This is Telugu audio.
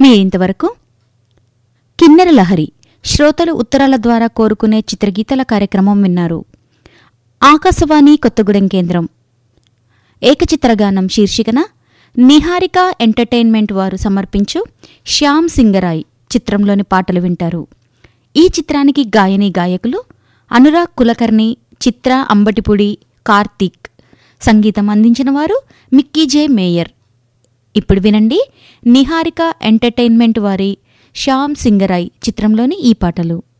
మీరింతవరకు కిన్నెర లహరి శ్రోతలు ఉత్తరాల ద్వారా కోరుకునే చిత్రగీతల కార్యక్రమం విన్నారు ఆకాశవాణి కొత్తగూడెం కేంద్రం ఏకచిత్రగానం శీర్షికన నిహారిక ఎంటర్టైన్మెంట్ వారు సమర్పించు శ్యామ్ సింగరాయ్ చిత్రంలోని పాటలు వింటారు ఈ చిత్రానికి గాయని గాయకులు అనురాగ్ కులకర్ణి చిత్ర అంబటిపుడి కార్తీక్ సంగీతం అందించిన వారు మిక్కీ జే మేయర్ ఇప్పుడు వినండి నిహారిక ఎంటర్టైన్మెంట్ వారి శ్యామ్ సింగరాయ్ చిత్రంలోని ఈ పాటలు